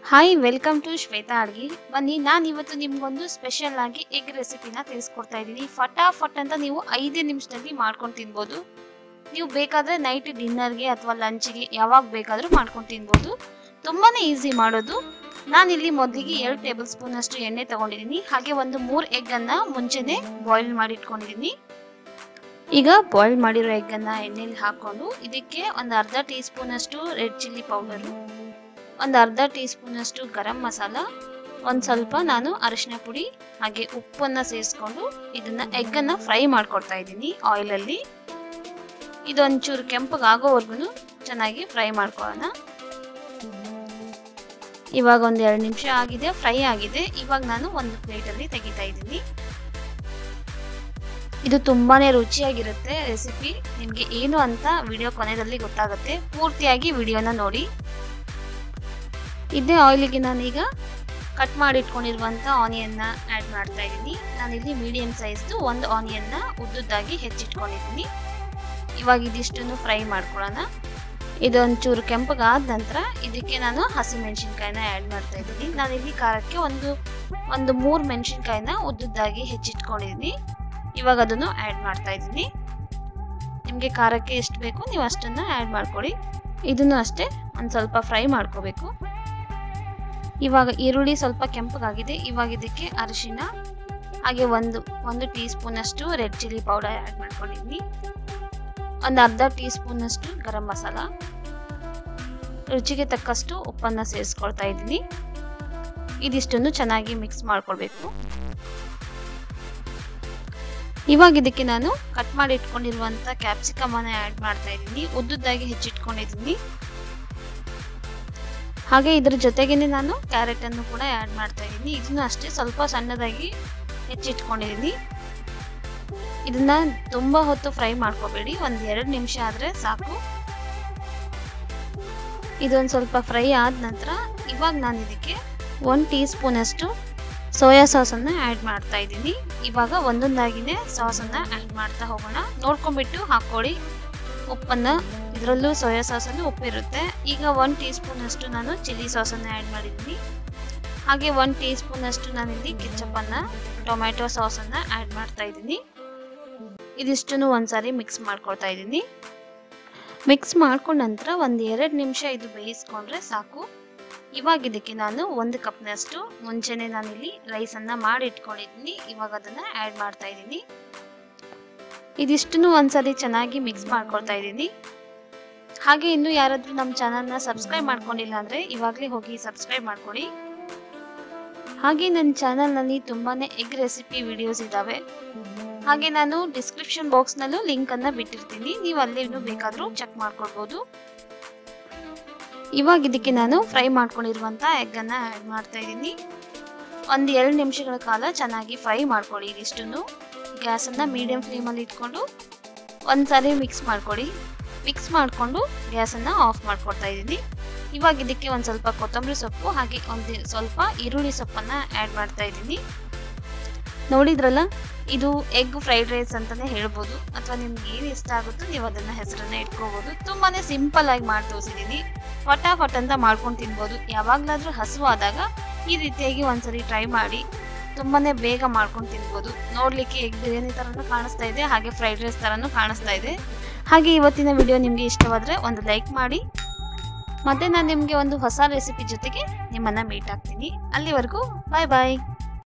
hi welcome to Shweta ಅಡ್ಗಿ ಬನ್ನಿ ನಾನು ಇವತ್ತು ನಿಮ್ಗೊಂದು ಸ್ಪೆಷಲ್ ಆಗಿ ಎಗ್ ರೆಸಿಪಿನ ತಿಳಿಸ್ಕೊಡ್ತಾ ಇದ್ದೀನಿ ಫಟಾಫಟ್ ಅಂತ ನೀವು ಐದೇ ನಿಮಿಷದಲ್ಲಿ ಮಾಡ್ಕೊಂಡು ತಿನ್ಬೋದು ನೀವು ಬೇಕಾದ್ರೆ ನೈಟ್ ಡಿನ್ನರ್ಗೆ ಅಥವಾ ಲಂಚ್ಗೆ ಯಾವಾಗ ಬೇಕಾದರೂ ಮಾಡ್ಕೊಂಡು ತಿನ್ಬೋದು ತುಂಬಾನೇ ಈಸಿ ಮಾಡೋದು ನಾನಿಲ್ಲಿ ಮೊದಲಿಗೆ ಎರಡು ಟೇಬಲ್ ಸ್ಪೂನ್ ಅಷ್ಟು ಎಣ್ಣೆ ತಗೊಂಡಿದ್ದೀನಿ ಹಾಗೆ ಒಂದು ಮೂರು ಎಗ್ಗನ್ನು ಮುಂಚೆನೆ ಬಾಯ್ಲ್ ಮಾಡಿ ಇಟ್ಕೊಂಡಿದ್ದೀನಿ ಈಗ ಬಾಯ್ಲ್ ಮಾಡಿರೋ ಎಗ್ಗನ್ನು ಎಣ್ಣೆಲಿ ಹಾಕೊಂಡು ಇದಕ್ಕೆ ಒಂದು ಅರ್ಧ ಟೀ ಸ್ಪೂನ್ ಅಷ್ಟು ರೆಡ್ ಚಿಲ್ಲಿ ಪೌಡರು ಒಂದು ಅರ್ಧ ಟೀ ಸ್ಪೂನ್ ಅಷ್ಟು ಗರಂ ಮಸಾಲ ಒಂದು ಸ್ವಲ್ಪ ನಾನು ಅರಿಶಿನ ಪುಡಿ ಹಾಗೆ ಉಪ್ಪನ್ನು ಸೇರಿಸ್ಕೊಂಡು ಇದನ್ನ ಎಗ್ಗನ್ನು ಫ್ರೈ ಮಾಡ್ಕೊಡ್ತಾ ಇದ್ದೀನಿ ಆಯಿಲಲ್ಲಿ ಇದೊಂಚೂರು ಕೆಂಪಗಾಗೋವರೆಗೂ ಚೆನ್ನಾಗಿ ಫ್ರೈ ಮಾಡ್ಕೊಳ್ಳೋಣ ಇವಾಗ ಒಂದು ಎರಡು ನಿಮಿಷ ಆಗಿದೆ ಫ್ರೈ ಆಗಿದೆ ಇವಾಗ ನಾನು ಒಂದು ಪ್ಲೇಟಲ್ಲಿ ತೆಗಿತಾ ಇದ್ದೀನಿ ಇದು ತುಂಬಾನೇ ರುಚಿಯಾಗಿರುತ್ತೆ ರೆಸಿಪಿ ನಿಮಗೆ ಏನು ಅಂತ ವಿಡಿಯೋ ಕೊನೆಯಲ್ಲಿ ಗೊತ್ತಾಗುತ್ತೆ ಪೂರ್ತಿಯಾಗಿ ವಿಡಿಯೋನ ನೋಡಿ ಇದೇ ಆಯಿಲಿಗೆ ನಾನೀಗ ಕಟ್ ಮಾಡಿ ಇಟ್ಕೊಂಡಿರುವಂಥ ಆನಿಯನ್ನ ಆ್ಯಡ್ ಮಾಡ್ತಾ ಇದ್ದೀನಿ ನಾನಿಲ್ಲಿ ಮೀಡಿಯಂ ಸೈಜ್ದು ಒಂದು ಆನಿಯನ್ನ ಉದ್ದುದ್ದಾಗಿ ಹೆಚ್ಚಿಟ್ಕೊಂಡಿದ್ದೀನಿ ಇವಾಗ ಇದಿಷ್ಟನ್ನು ಫ್ರೈ ಮಾಡ್ಕೊಳ್ಳೋಣ ಇದೊಂಚೂರು ಕೆಂಪಗಾದ ನಂತರ ಇದಕ್ಕೆ ನಾನು ಹಸಿಮೆಣಸಿನ್ಕಾಯಿನ ಆ್ಯಡ್ ಮಾಡ್ತಾ ಇದ್ದೀನಿ ನಾನಿಲ್ಲಿ ಖಾರಕ್ಕೆ ಒಂದು ಒಂದು ಮೂರು ಮೆಣಸಿನ್ಕಾಯಿನ ಉದ್ದುದ್ದಾಗಿ ಹೆಚ್ಚಿಟ್ಕೊಂಡಿದ್ದೀನಿ ಇವಾಗ ಅದನ್ನು ಆ್ಯಡ್ ಮಾಡ್ತಾ ಇದ್ದೀನಿ ನಿಮಗೆ ಖಾರಕ್ಕೆ ಎಷ್ಟು ಬೇಕು ನೀವು ಅಷ್ಟನ್ನು ಆ್ಯಡ್ ಮಾಡ್ಕೊಳ್ಳಿ ಇದನ್ನು ಅಷ್ಟೇ ಒಂದು ಸ್ವಲ್ಪ ಫ್ರೈ ಮಾಡ್ಕೋಬೇಕು ಇವಾಗ ಈರುಳ್ಳಿ ಸ್ವಲ್ಪ ಕೆಂಪಗಾಗಿದೆ ಇವಾಗ ಇದಕ್ಕೆ ಅರಿಶಿನ ಹಾಗೆ ಒಂದು ಒಂದು ಟೀ ಸ್ಪೂನ್ ಅಷ್ಟು ರೆಡ್ ಚಿಲ್ಲಿ ಪೌಡರ್ ಆ್ಯಡ್ ಮಾಡ್ಕೊಂಡಿದ್ದೀನಿ ಒಂದು ಅರ್ಧ ಟೀ ಸ್ಪೂನ್ ಅಷ್ಟು ಗರಂ ಮಸಾಲ ರುಚಿಗೆ ತಕ್ಕಷ್ಟು ಉಪ್ಪನ್ನು ಸೇರಿಸ್ಕೊಳ್ತಾ ಇದ್ದೀನಿ ಇದಿಷ್ಟನ್ನು ಚೆನ್ನಾಗಿ ಮಿಕ್ಸ್ ಮಾಡ್ಕೊಳ್ಬೇಕು ಇವಾಗ ಇದಕ್ಕೆ ನಾನು ಕಟ್ ಮಾಡಿ ಇಟ್ಕೊಂಡಿರುವಂಥ ಕ್ಯಾಪ್ಸಿಕಮ್ ಅನ್ನ ಆ್ಯಡ್ ಮಾಡ್ತಾ ಇದ್ದೀನಿ ಉದ್ದುದ್ದಾಗಿ ಹೆಚ್ಚಿಟ್ಕೊಂಡಿದ್ದೀನಿ ಹಾಗೆ ಇದ್ರ ಜೊತೆಗೇನೆ ನಾನು ಕ್ಯಾರೆಟ್ ಅನ್ನು ಕೂಡ ಆ್ಯಡ್ ಮಾಡ್ತಾ ಇದ್ದೀನಿ ಇದನ್ನು ಅಷ್ಟೇ ಸ್ವಲ್ಪ ಸಣ್ಣದಾಗಿ ಹೆಚ್ಚಿಟ್ಕೊಂಡಿದ್ದೀನಿ ಇದನ್ನ ತುಂಬಾ ಹೊತ್ತು ಫ್ರೈ ಮಾಡ್ಕೋಬೇಡಿ ಒಂದ್ ಎರಡು ನಿಮಿಷ ಆದ್ರೆ ಸಾಕು ಇದೊಂದು ಸ್ವಲ್ಪ ಫ್ರೈ ಆದ ನಂತರ ಇವಾಗ ನಾನು ಇದಕ್ಕೆ ಒನ್ ಟೀ ಸ್ಪೂನ್ ಅಷ್ಟು ಸೋಯಾ ಸಾಸನ್ನು ಆ್ಯಡ್ ಮಾಡ್ತಾ ಇದ್ದೀನಿ ಇವಾಗ ಒಂದೊಂದಾಗಿನೇ ಸಾಸನ್ನು ಆ್ಯಡ್ ಮಾಡ್ತಾ ಹೋಗೋಣ ನೋಡ್ಕೊಂಡ್ಬಿಟ್ಟು ಹಾಕ್ಕೊಳ್ಳಿ ಉಪ್ಪನ್ನು ಇದರಲ್ಲೂ ಸೋಯಾ ಸಾಸಲ್ಲಿ ಉಪ್ಪಿರುತ್ತೆ ಈಗ ಒನ್ ಟೀ ಸ್ಪೂನ್ ಅಷ್ಟು ನಾನು ಚಿಲ್ಲಿ ಸಾಸನ್ನು ಆ್ಯಡ್ ಮಾಡಿದ್ದೀನಿ ಹಾಗೆ ಒನ್ ಟೀ ಸ್ಪೂನ್ ಅಷ್ಟು ನಾನಿಲ್ಲಿ ಕೆಚ್ಚಪ್ಪನ್ನು ಟೊಮ್ಯಾಟೊ ಸಾಸನ್ನು ಆ್ಯಡ್ ಮಾಡ್ತಾ ಇದ್ದೀನಿ ಇದಿಷ್ಟನ್ನು ಒಂದ್ಸಾರಿ ಮಿಕ್ಸ್ ಮಾಡ್ಕೊಳ್ತಾ ಇದ್ದೀನಿ ಮಿಕ್ಸ್ ಮಾಡ್ಕೊಂಡ ನಂತರ ಒಂದು ಎರಡು ನಿಮಿಷ ಇದು ಬೇಯಿಸ್ಕೊಂಡ್ರೆ ಸಾಕು ಇವಾಗ ಇದಕ್ಕೆ ನಾನು ಒಂದು ಕಪ್ನಷ್ಟು ಮುಂಚೆನೆ ನಾನಿಲ್ಲಿ ರೈಸನ್ನು ಮಾಡಿ ಇಟ್ಕೊಂಡಿದ್ದೀನಿ ಇವಾಗ ಅದನ್ನು ಆ್ಯಡ್ ಮಾಡ್ತಾ ಇದ್ದೀನಿ ಇದಿಷ್ಟನ್ನು ಒಂದ್ಸಲಿ ಚೆನ್ನಾಗಿ ಮಿಕ್ಸ್ ಮಾಡ್ಕೊಳ್ತಾ ಇದ್ದೀನಿ ಹಾಗೆ ಇನ್ನು ಯಾರಾದರೂ ನಮ್ಮ ಚಾನಲ್ನ ಸಬ್ಸ್ಕ್ರೈಬ್ ಮಾಡ್ಕೊಂಡಿಲ್ಲ ಅಂದರೆ ಇವಾಗಲೇ ಹೋಗಿ ಸಬ್ಸ್ಕ್ರೈಬ್ ಮಾಡ್ಕೊಳ್ಳಿ ಹಾಗೆ ನನ್ನ ಚಾನಲ್ನಲ್ಲಿ ತುಂಬಾ ಎಗ್ ರೆಸಿಪಿ ವಿಡಿಯೋಸ್ ಇದ್ದಾವೆ ಹಾಗೆ ನಾನು ಡಿಸ್ಕ್ರಿಪ್ಷನ್ ಬಾಕ್ಸ್ನಲ್ಲೂ ಲಿಂಕನ್ನು ಬಿಟ್ಟಿರ್ತೀನಿ ನೀವು ಅಲ್ಲಿನೂ ಬೇಕಾದರೂ ಚೆಕ್ ಮಾಡ್ಕೊಳ್ಬೋದು ಇವಾಗ ಇದಕ್ಕೆ ನಾನು ಫ್ರೈ ಮಾಡ್ಕೊಂಡಿರುವಂಥ ಎಗ್ಗನ್ನು ಆ್ಯಡ್ ಮಾಡ್ತಾ ಇದ್ದೀನಿ ಒಂದು ಎರಡು ನಿಮಿಷಗಳ ಕಾಲ ಚೆನ್ನಾಗಿ ಫ್ರೈ ಮಾಡ್ಕೊಳ್ಳಿ ಇದಿಷ್ಟನ್ನು ಗ್ಯಾಸನ್ನು ಮೀಡಿಯಂ ಫ್ಲೇಮಲ್ಲಿ ಇಟ್ಕೊಂಡು ಒಂದ್ಸಾರಿ ಮಿಕ್ಸ್ ಮಾಡ್ಕೊಳ್ಳಿ ಮಿಕ್ಸ್ ಮಾಡಿಕೊಂಡು ಗ್ಯಾಸನ್ನು ಆಫ್ ಮಾಡ್ಕೊಳ್ತಾ ಇದ್ದೀನಿ ಇವಾಗ ಇದಕ್ಕೆ ಒಂದು ಸ್ವಲ್ಪ ಕೊತ್ತಂಬರಿ ಸೊಪ್ಪು ಹಾಗೆ ಒಂದು ಸ್ವಲ್ಪ ಈರುಳ್ಳಿ ಸೊಪ್ಪನ್ನು ಆ್ಯಡ್ ಮಾಡ್ತಾ ಇದ್ದೀನಿ ನೋಡಿದ್ರಲ್ಲ ಇದು ಎಗ್ ಫ್ರೈಡ್ ರೈಸ್ ಅಂತಲೇ ಹೇಳ್ಬೋದು ಅಥವಾ ನಿಮ್ಗೆ ಏನು ಇಷ್ಟ ಆಗುತ್ತೋ ನೀವು ಅದನ್ನು ಹೆಸರನ್ನ ಇಟ್ಕೋಬೋದು ತುಂಬಾ ಸಿಂಪಲ್ ಆಗಿ ಮಾಡಿ ತೋರಿಸಿದ್ದೀನಿ ಫಟಾಫಟ್ ಅಂತ ಮಾಡ್ಕೊಂಡು ತಿನ್ಬೋದು ಯಾವಾಗಲಾದರೂ ಹಸುವಾದಾಗ ಈ ರೀತಿಯಾಗಿ ಒಂದ್ಸರಿ ಟ್ರೈ ಮಾಡಿ ತುಂಬಾ ಬೇಗ ಮಾಡ್ಕೊಂಡು ತಿನ್ಬೋದು ನೋಡಲಿಕ್ಕೆ ಎಗ್ ಬಿರಿಯಾನಿ ಥರನೂ ಕಾಣಿಸ್ತಾ ಇದೆ ಹಾಗೆ ಫ್ರೈಡ್ ರೈಸ್ ಥರನೂ ಕಾಣಿಸ್ತಾ ಇದೆ ಹಾಗೆ ಇವತ್ತಿನ ವಿಡಿಯೋ ನಿಮಗೆ ಇಷ್ಟವಾದರೆ ಒಂದು ಲೈಕ್ ಮಾಡಿ ಮತ್ತೆ ನಾನು ನಿಮಗೆ ಒಂದು ಹೊಸ ರೆಸಿಪಿ ಜೊತೆಗೆ ನಿಮ್ಮನ್ನು ಮೀಟ್ ಆಗ್ತೀನಿ ಅಲ್ಲಿವರೆಗೂ ಬಾಯ್ ಬಾಯ್